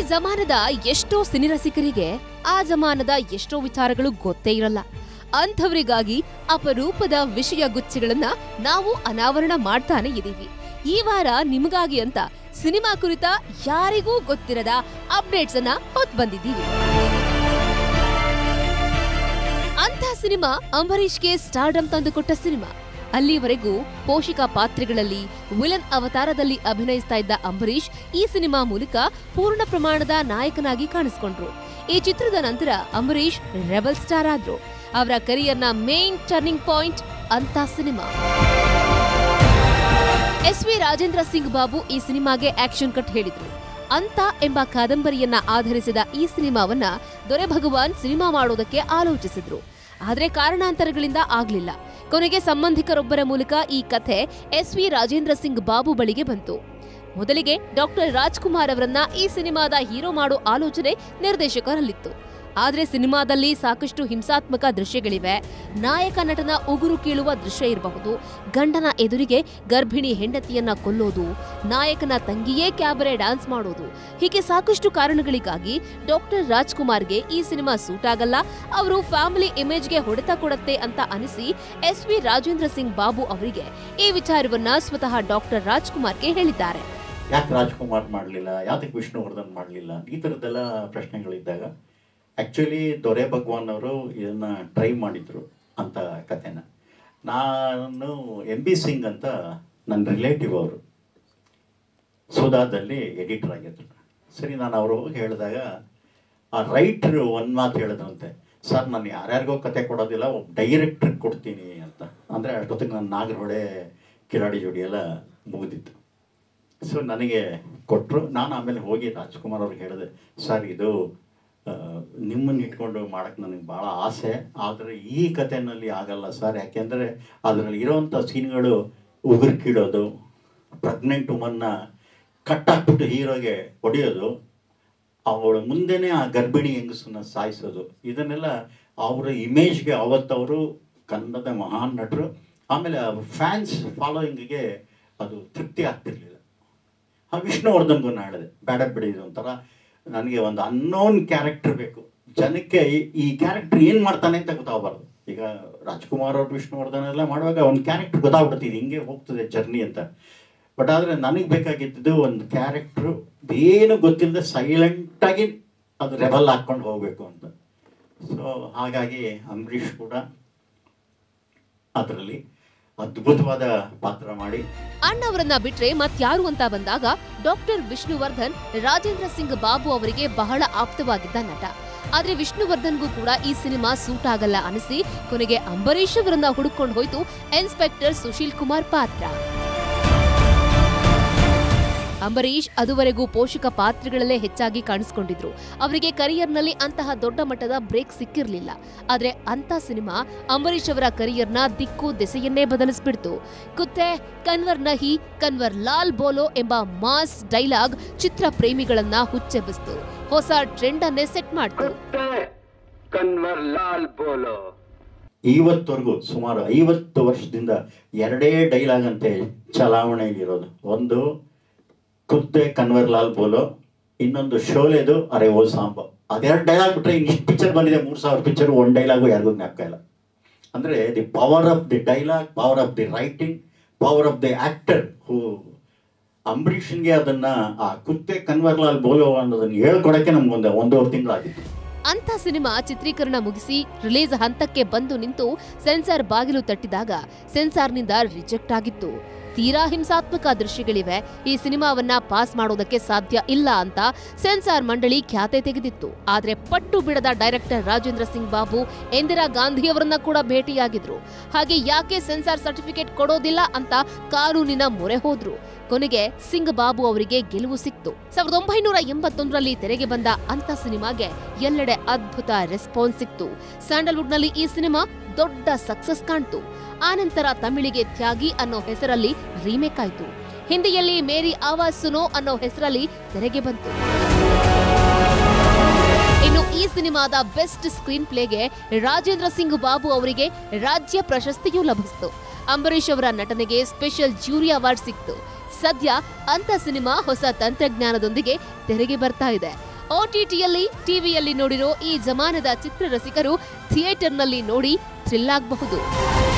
ಜಮಾನದ ಎಷ್ಟೋ ಸಿನಿರಸಿಕರಿಗೆ ಆ ಜಮಾನದ ಎಷ್ಟೋ ವಿಚಾರಗಳು ಗೊತ್ತೇ ಇರಲ್ಲ ಅಂಥವರಿಗಾಗಿ ಅಪರೂಪದ ವಿಷಯ ಗುಚ್ಛಗಳನ್ನ ನಾವು ಅನಾವರಣ ಮಾಡ್ತಾನೆ ಇದೀವಿ ಈ ವಾರ ನಿಮಗಾಗಿ ಅಂತ ಸಿನಿಮಾ ಕುರಿತ ಯಾರಿಗೂ ಗೊತ್ತಿರದ ಅಪ್ಡೇಟ್ಸ್ ಅನ್ನ ಹೊತ್ ಬಂದಿದ್ದೀವಿ ಅಂತ ಸಿನಿಮಾ ಅಂಬರೀಷ್ಗೆ ಸ್ಟಾರ್ಡಮ್ ತಂದುಕೊಟ್ಟ ಸಿನಿಮಾ ಅಲ್ಲಿವರೆಗೂ ಪೋಷಕ ಪಾತ್ರಗಳಲ್ಲಿ ವಿಲನ್ ಅವತಾರದಲ್ಲಿ ಅಭಿನಯಿಸ್ತಾ ಇದ್ದ ಅಂಬರೀಷ್ ಈ ಸಿನಿಮಾ ಮೂಲಕ ಪೂರ್ಣ ಪ್ರಮಾಣದ ನಾಯಕನಾಗಿ ಕಾಣಿಸ್ಕೊಂಡ್ರು ಈ ಚಿತ್ರದ ನಂತರ ಅಂಬರೀಷ್ ರೆಬಲ್ ಸ್ಟಾರ್ ಆದ್ರು ಅವರ ಕರಿಯರ್ನ ಮೇನ್ ಟರ್ನಿಂಗ್ ಪಾಯಿಂಟ್ ಅಂತ cinema S V Rajendra Singh Babu ಈ ಸಿನಿಮಾಗೆ ಆಕ್ಷನ್ ಕಟ್ ಹೇಳಿದ್ರು ಅಂತ ಎಂಬ ಕಾದಂಬರಿಯನ್ನ ಆಧರಿಸಿದ ಈ ಸಿನಿಮಾವನ್ನ ದೊರೆ ಭಗವಾನ್ ಸಿನಿಮಾ ಮಾಡೋದಕ್ಕೆ ಆಲೋಚಿಸಿದ್ರು ಆದ್ರೆ ಕಾರಣಾಂತರಗಳಿಂದ ಆಗ್ಲಿಲ್ಲ ಕೊನೆಗೆ ಸಂಬಂಧಿಕರೊಬ್ಬರ ಮೂಲಕ ಈ ಕಥೆ ಎಸ್ ವಿ ರಾಜೇಂದ್ರ ಸಿಂಗ್ ಬಾಬು ಬಳಿಗೆ ಬಂತು ಮೊದಲಿಗೆ ಡಾಕ್ಟರ್ ರಾಜ್ಕುಮಾರ್ ಅವರನ್ನ ಈ ಸಿನಿಮಾದ ಹೀರೋ ಮಾಡೋ ಆಲೋಚನೆ ನಿರ್ದೇಶಕರಲ್ಲಿತ್ತು ಆದ್ರೆ ಸಿನಿಮಾದಲ್ಲಿ ಸಾಕಷ್ಟು ಹಿಂಸಾತ್ಮಕ ದೃಶ್ಯಗಳಿವೆ ನಾಯಕ ನಟನ ಉಗುರು ಕೀಳುವ ದೃಶ್ಯ ಇರಬಹುದು ಗಂಡನ ಎದುರಿಗೆ ಗರ್ಭಿಣಿ ಹೆಂಡತಿಯನ್ನ ಕೊಲ್ಲೋದು ನಾಯಕನ ತಂಗಿಯೇ ಕ್ಯಾಬರೆ ಡ್ಯಾನ್ಸ್ ಮಾಡೋದು ಹೀಗೆ ಸಾಕಷ್ಟು ಕಾರಣಗಳಿಗಾಗಿ ಡಾಕ್ಟರ್ ರಾಜ್ಕುಮಾರ್ಗೆ ಈ ಸಿನಿಮಾ ಸೂಟ್ ಆಗಲ್ಲ ಅವರು ಫ್ಯಾಮಿಲಿ ಇಮೇಜ್ಗೆ ಹೊಡೆತ ಕೊಡತ್ತೆ ಅಂತ ಅನಿಸಿ ಎಸ್ ವಿ ರಾಜೇಂದ್ರ ಸಿಂಗ್ ಬಾಬು ಅವರಿಗೆ ಈ ವಿಚಾರವನ್ನ ಸ್ವತಃ ಡಾಕ್ಟರ್ ರಾಜ್ಕುಮಾರ್ಗೆ ಹೇಳಿದ್ದಾರೆ ಯಾಕೆ ರಾಜ್ಕುಮಾರ್ ಮಾಡಲಿಲ್ಲ ಯಾತಕ್ಕೆ ವಿಷ್ಣುವರ್ಧನ್ ಮಾಡಲಿಲ್ಲ ಈ ಥರದ್ದೆಲ್ಲ ಪ್ರಶ್ನೆಗಳಿದ್ದಾಗ ಆ್ಯಕ್ಚುಲಿ ದೊರೆ ಭಗವಾನ್ ಅವರು ಇದನ್ನು ಟ್ರೈ ಮಾಡಿದರು ಅಂತ ಕಥೆನ ನಾನು ಎಂ ಬಿ ಸಿಂಗ್ ಅಂತ ನನ್ನ ರಿಲೇಟಿವ್ ಅವರು ಸುಧಾದಲ್ಲಿ ಎಡಿಟರ್ ಆಗಿದ್ರು ಸರಿ ನಾನು ಅವರು ಹೋಗಿ ಹೇಳಿದಾಗ ಆ ರೈಟ್ರು ಒಂದು ಮಾತು ಹೇಳಿದ್ರಂತೆ ಸರ್ ನಾನು ಯಾರ್ಯಾರಿಗೋ ಕತೆ ಕೊಡೋದಿಲ್ಲ ಒಬ್ಬ ಡೈರೆಕ್ಟ್ರಿಗೆ ಕೊಡ್ತೀನಿ ಅಂತ ಅಂದರೆ ಅಷ್ಟೊತ್ತಿಗೆ ನನ್ನ ನಾಗರಹೊಳೆ ಕಿಲಾಡಿ ಜೋಡಿ ಎಲ್ಲ ಮುಗಿದಿತ್ತು ಸೊ ನನಗೆ ಕೊಟ್ಟರು ನಾನು ಆಮೇಲೆ ಹೋಗಿ ರಾಜ್ಕುಮಾರ್ ಅವ್ರಿಗೆ ಹೇಳಿದೆ ಸರ್ ಇದು ನಿಮ್ಮನ್ನು ಇಟ್ಕೊಂಡು ಮಾಡೋಕ್ಕೆ ನನಗೆ ಭಾಳ ಆಸೆ ಆದರೆ ಈ ಕಥೆನಲ್ಲಿ ಆಗಲ್ಲ ಸರ್ ಯಾಕೆಂದರೆ ಅದರಲ್ಲಿ ಇರೋವಂಥ ಸೀನ್ಗಳು ಉಗುರು ಕೀಳೋದು ಪ್ರೆಗ್ನೆಂಟ್ ವುಮನ್ನ ಕಟ್ಟಾಕ್ಬಿಟ್ಟು ಹೀರೋಗೆ ಹೊಡೆಯೋದು ಅವಳ ಮುಂದೆನೇ ಆ ಗರ್ಭಿಣಿ ಹೆಂಗಸನ್ನ ಸಾಯಿಸೋದು ಇದನ್ನೆಲ್ಲ ಅವರ ಇಮೇಜ್ಗೆ ಅವತ್ತವರು ಕನ್ನಡದ ಮಹಾನ್ ನಟರು ಆಮೇಲೆ ಫ್ಯಾನ್ಸ್ ಫಾಲೋಯಿಂಗಿಗೆ ಅದು ತೃಪ್ತಿ ಆಗ್ತಿರ್ಲಿಲ್ಲ ಆ ವಿಷ್ಣುವರ್ಧನ್ಗೂ ನಾನು ಹೇಳಿದೆ ಬೇಡ ಬಿಡಿ ಇದು ಒಂಥರ ನನಗೆ ಒಂದು ಅನ್ನೋನ್ ಕ್ಯಾರೆಕ್ಟರ್ ಬೇಕು ಜನಕ್ಕೆ ಈ- ಈ ಕ್ಯಾರೆಕ್ಟರ್ ಏನು ಮಾಡ್ತಾನೆ ಅಂತ ಗೊತ್ತಾಗಬಾರ್ದು ಈಗ ರಾಜ್ಕುಮಾರ್ ಅವ್ರು ವಿಷ್ಣುವರ್ಧನ್ ಎಲ್ಲ ಮಾಡುವಾಗ ಒಂದು ಕ್ಯಾರೆಕ್ಟರ್ ಗೊತ್ತಾಗ್ಬಿಡುತ್ತೆ ಇದು ಹಿಂಗೆ ಹೋಗ್ತದೆ ಜರ್ನಿ ಅಂತ ಬಟ್ ಆದರೆ ನನಗೆ ಬೇಕಾಗಿದ್ದು ಒಂದು ಕ್ಯಾರೆಕ್ಟ್ರು ಏನು ಗೊತ್ತಿಲ್ಲದೆ ಸೈಲೆಂಟಾಗಿ ಅದು ರೆಬಲ್ ಹಾಕ್ಕೊಂಡು ಹೋಗಬೇಕು ಅಂತ ಸೊ ಹಾಗಾಗಿ ಅಂಬರೀಷ್ ಕೂಡ ಅದರಲ್ಲಿ ಅದ್ಭುತವಾದ ಪಾತ್ರ ಮಾಡಿ ಅಣ್ಣವರನ್ನ ಬಿಟ್ರೆ ಮತ್ಯಾರು ಅಂತ ಬಂದಾಗ ಡಾಕ್ಟರ್ ವಿಷ್ಣುವರ್ಧನ್ ರಾಜೇಂದ್ರ ಸಿಂಗ್ ಬಾಬು ಅವರಿಗೆ ಬಹಳ ಆಪ್ತವಾಗಿದ್ದ ನಟ ಆದ್ರೆ ವಿಷ್ಣುವರ್ಧನ್ಗೂ ಕೂಡ ಈ ಸಿನಿಮಾ ಸೂಟ್ ಆಗಲ್ಲ ಅನಿಸಿ ಕೊನೆಗೆ ಅಂಬರೀಷ್ ಅವರನ್ನ ಹುಡುಕೊಂಡು ಹೋಯ್ತು ಇನ್ಸ್ಪೆಕ್ಟರ್ ಸುಶೀಲ್ ಕುಮಾರ್ ಪಾತ್ರ ಅಂಬರೀಷ್ ಅದುವರೆಗೂ ಪೋಷಕ ಪಾತ್ರಗಳಲ್ಲೇ ಹೆಚ್ಚಾಗಿ ಕಾಣಿಸ್ಕೊಂಡಿದ್ರು ಅವರಿಗೆ ಕರಿಯರ್ನಲ್ಲಿ ಅಂತಹ ದೊಡ್ಡ ಮಟ್ಟದ ಬ್ರೇಕ್ ಸಿಕ್ಕಿರ್ಲಿಲ್ಲ ಆದ್ರೆ ಅಂತ ಸಿನಿಮಾ ಅಂಬರೀಷ್ ಅವರ ಕರಿಯರ್ನ ದಿಕ್ಕು ದೆಸೆಯನ್ನೇ ಬದಲಿಸ್ಬಿಡ್ತು ಕುತ್ತೆ ಕನ್ವರ್ ನಹಿ ಕನ್ವರ್ ಲಾಲ್ ಬೋಲೋ ಎಂಬ ಮಾಸ್ ಡೈಲಾಗ್ ಚಿತ್ರ ಪ್ರೇಮಿಗಳನ್ನ ಹುಚ್ಚೆಬ್ಬಿಸ್ತು ಹೊಸ ಟ್ರೆಂಡ್ ಅನ್ನೇ ಸೆಟ್ ಮಾಡ್ತು कन्वर लाल बोलो ಇವತ್ತವರೆಗೂ ಸುಮಾರು ಐವತ್ತು ವರ್ಷದಿಂದ ಎರಡೇ ಡೈಲಾಗ್ ಅಂತೆ ಚಲಾವಣೆಯಲ್ಲಿರೋದು ಒಂದು ಕುತ್ತೆ ಕನ್ವರ್ ಲಾಲ್ ಬೋಲೋ ಇನ್ನೊಂದು ಶೋಲೆದು ಅರೆ ಓ ಸಾಂಬ ಅದೆರಡು ಡೈಲಾಗ್ ಬಿಟ್ರೆ ಇಷ್ಟು ಪಿಕ್ಚರ್ ಬಂದಿದೆ ಮೂರು ಸಾವಿರ ಪಿಕ್ಚರ್ ಒಂದು ಡೈಲಾಗು ಯಾರಿಗೂ ಜ್ಞಾಪಕ ಇಲ್ಲ ಅಂದರೆ the power of the dialogue power of the writing power of the actor who ಅಂಬರೀಷನ್ಗೆ ಅದನ್ನ ಆ ಕುತ್ತೆ ಕನ್ವರ್ ಲಾಲ್ ಬೋಲೋ ಅನ್ನೋದನ್ನ ಹೇಳ್ಕೊಡಕ್ಕೆ ನಮ್ಗೊಂದು ಒಂದೂವರೆ ತಿಂಗಳಾಗಿತ್ತು ಅಂತ ಸಿನಿಮಾ ಚಿತ್ರೀಕರಣ ಮುಗಿಸಿ ರಿಲೀಸ್ ಹಂತಕ್ಕೆ ಬಂದು ನಿಂತು ಸೆನ್ಸಾರ್ ಬಾಗಿಲು ತಟ್ಟಿದಾಗ ಸೆನ್ಸಾರ್ನಿಂದ ರಿಜೆಕ್ಟ್ ಆಗಿತ್ತು ತೀರಾ ಹಿಂಸಾತ್ಮಕ ದೃಶ್ಯಗಳಿವೆ ಈ ಸಿನಿಮಾವನ್ನ ಪಾಸ್ ಮಾಡೋದಕ್ಕೆ ಸಾಧ್ಯ ಇಲ್ಲ ಅಂತ ಸೆನ್ಸಾರ್ ಮಂಡಳಿ ಖ್ಯಾತೆ ತೆಗೆದಿತ್ತು ಆದ್ರೆ ಪಟ್ಟು ಬಿಡದ ಡೈರೆಕ್ಟರ್ ರಾಜೇಂದ್ರ ಸಿಂಗ್ ಬಾಬು ಇಂದಿರಾ ಗಾಂಧಿಯವರನ್ನ ಕೂಡ ಭೇಟಿಯಾಗಿದ್ರು ಹಾಗೆ ಯಾಕೆ ಸೆನ್ಸಾರ್ ಸರ್ಟಿಫಿಕೇಟ್ ಕೊಡೋದಿಲ್ಲ ಅಂತ ಕಾನೂನಿನ ಮೊರೆ ಹೋದ್ರು ಕೊನೆಗೆ ಸಿಂಗ್ ಬಾಬು ಅವರಿಗೆ ಗೆಲುವು ಸಿಕ್ತು ಸಾವಿರದ ಒಂಬೈನೂರ ಎಂಬತ್ತೊಂದರಲ್ಲಿ ತೆರೆಗೆ ಬಂದ ಅಂತ ಸಿನಿಮಾಗೆ ಎಲ್ಲೆಡೆ ಅದ್ಭುತ ರೆಸ್ಪಾನ್ಸ್ ಸಿಕ್ತು ಸ್ಯಾಂಡಲ್ವುಡ್ನಲ್ಲಿ ಈ ಸಿನಿಮಾ ದೊಡ್ಡ ಸಕ್ಸಸ್ ಕಾಣ್ತು ಆನಂತರ ತಮಿಳಿಗೆ ತ್ಯಾಗಿ ಅನ್ನೋ ಹೆಸರಲ್ಲಿ ರೀಮೇಕ್ ಆಯ್ತು ಹಿಂದಿಯಲ್ಲಿ ಮೇರಿ ಆವಾಜ್ ಸುನೋ ಅನ್ನೋ ಹೆಸರಲ್ಲಿ ತೆರೆಗೆ ಬಂತು ಇನ್ನು ಈ ಸಿನಿಮಾದ ಬೆಸ್ಟ್ ಸ್ಕ್ರೀನ್ ಪ್ಲೇಗೆ ರಾಜೇಂದ್ರ ಸಿಂಗ್ ಬಾಬು ಅವರಿಗೆ ರಾಜ್ಯ ಪ್ರಶಸ್ತಿಯೂ ಲಭಿಸಿತು ಅಂಬರೀಷ್ ಅವರ ನಟನೆಗೆ ಸ್ಪೆಷಲ್ ಜ್ಯೂರಿ ಅವಾರ್ಡ್ ಸಿಕ್ತು ಸದ್ಯ ಅಂತ ಸಿನಿಮಾ ಹೊಸ ತಂತ್ರಜ್ಞಾನದೊಂದಿಗೆ ತೆರೆಗೆ ಬರ್ತಾ ಇದೆ ಓಟಿಟಿಯಲ್ಲಿ ಟಿವಿಯಲ್ಲಿ ನೋಡಿರೋ ಈ ಜಮಾನದ ಚಿತ್ರರಸಿಕರು ಥಿಯೇಟರ್ನಲ್ಲಿ ನೋಡಿ ಥ್ರಿಲ್ ಆಗಬಹುದು